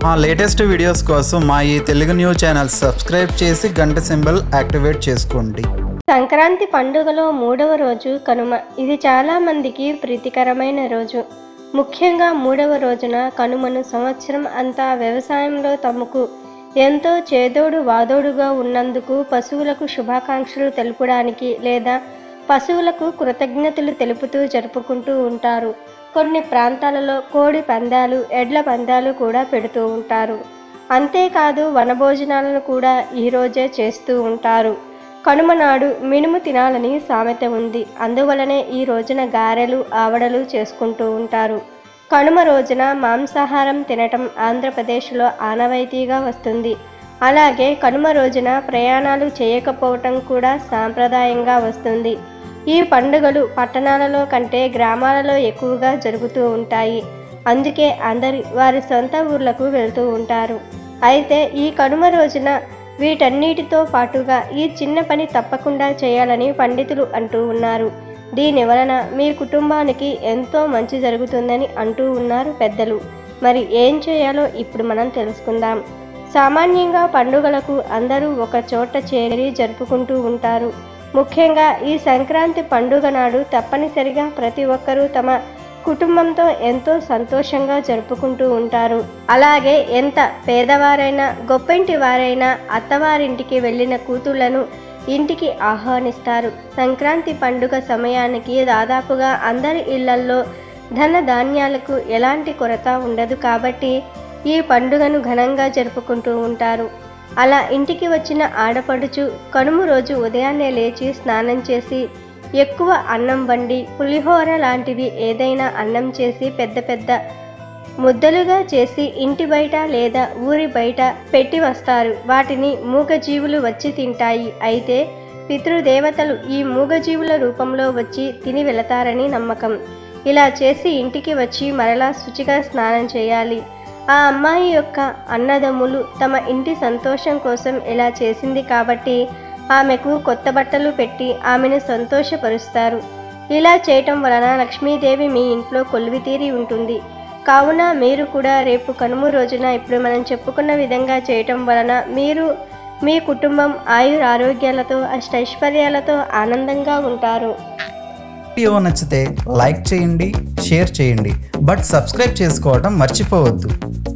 మా latest videos కోసం మా ఈ తెలుగు న్యూస్ ఛానల్ సబ్స్క్రైబ్ చేసి గంట సింబల్ యాక్టివేట్ చేసుకోండి సంక్రాంతి పండుగలో మూడవ రోజు కనుమ ఇది చాలా మందికి ప్రీతికరమైన రోజు ముఖ్యంగా మూడవ రోజున కనుమను సంవత్సరం అంతా వ్యవసాయంలో తమకు ఎంతో చేదోడు వాదోడుగా ఉన్నందుకు పశువులకు శుభాకాంక్షలు తెలుపడానికి లేదా పశువులకు కృతజ్ఞతలు తెలుపుతూ జరుపుకుంటూ ఉంటారు కొన్ని ప్రాంతాలలో కోడి పందాలు ఎడ్ల పందాలు కూడా పెడుతూ ఉంటారు అంతేకాదు వనభోజనాలను కూడా ఈ రోజే చేస్తూ ఉంటారు కనుమ నాడు మినుము తినాలని సామెత ఉంది అందువలనే ఈ రోజున గారెలు ఆవడలు చేసుకుంటూ ఉంటారు కనుమ రోజున మాంసాహారం తినటం ఆంధ్రప్రదేశ్లో ఆనవాయితీగా వస్తుంది అలాగే కనుమ రోజున ప్రయాణాలు చేయకపోవటం కూడా సాంప్రదాయంగా వస్తుంది ఈ పండుగలు పట్టణాలలో కంటే గ్రామాలలో ఎక్కువగా జరుగుతూ ఉంటాయి అందుకే అందరి వారి సొంత ఊర్లకు వెళ్తూ ఉంటారు అయితే ఈ కనుమ రోజున వీటన్నిటితో పాటుగా ఈ చిన్న పని తప్పకుండా చేయాలని పండితులు అంటూ ఉన్నారు దీని వలన మీ కుటుంబానికి ఎంతో మంచి జరుగుతుందని అంటూ ఉన్నారు పెద్దలు మరి ఏం చేయాలో ఇప్పుడు మనం తెలుసుకుందాం సామాన్యంగా పండుగలకు అందరూ ఒక చోట చేరి జరుపుకుంటూ ఉంటారు ముఖ్యంగా ఈ సంక్రాంతి పండుగ నాడు తప్పనిసరిగా ప్రతి ఒక్కరూ తమ కుటుంబంతో ఎంతో సంతోషంగా జరుపుకుంటూ ఉంటారు అలాగే ఎంత పేదవారైనా గొప్పింటి వారైనా అత్తవారింటికి వెళ్ళిన కూతుళ్లను ఇంటికి ఆహ్వానిస్తారు సంక్రాంతి పండుగ సమయానికి దాదాపుగా అందరి ఇళ్లల్లో ధన ధాన్యాలకు ఎలాంటి కొరత ఉండదు కాబట్టి ఈ పండుగను ఘనంగా జరుపుకుంటూ ఉంటారు అలా ఇంటికి వచ్చిన ఆడపడుచు కనుము రోజు ఉదయాన్నే లేచి స్నానం చేసి ఎక్కువ అన్నం వండి పులిహోర లాంటివి ఏదైనా అన్నం చేసి పెద్ద పెద్ద ముద్దలుగా చేసి ఇంటి బయట లేదా ఊరి బయట పెట్టి వస్తారు వాటిని మూగజీవులు వచ్చి తింటాయి అయితే పితృదేవతలు ఈ మూగజీవుల రూపంలో వచ్చి తిని వెళతారని నమ్మకం ఇలా చేసి ఇంటికి వచ్చి మరలా శుచిగా స్నానం చేయాలి ఆ అమ్మాయి యొక్క అన్నదమ్ములు తమ ఇంటి సంతోషం కోసం ఇలా చేసింది కాబట్టి ఆమెకు కొత్త బట్టలు పెట్టి ఆమెను సంతోషపరుస్తారు ఇలా చేయటం వలన లక్ష్మీదేవి మీ ఇంట్లో కొలువితీరి ఉంటుంది కావున మీరు కూడా రేపు కనుమ రోజున ఇప్పుడు మనం చెప్పుకున్న విధంగా చేయటం వలన మీరు మీ కుటుంబం ఆయుర ఆరోగ్యాలతో అష్టైశ్వర్యాలతో ఆనందంగా ఉంటారు వీడియో నచ్చితే లైక్ చేయండి షేర్ చేయండి బట్ సబ్స్క్రైబ్ చేసుకోవడం మర్చిపోవద్దు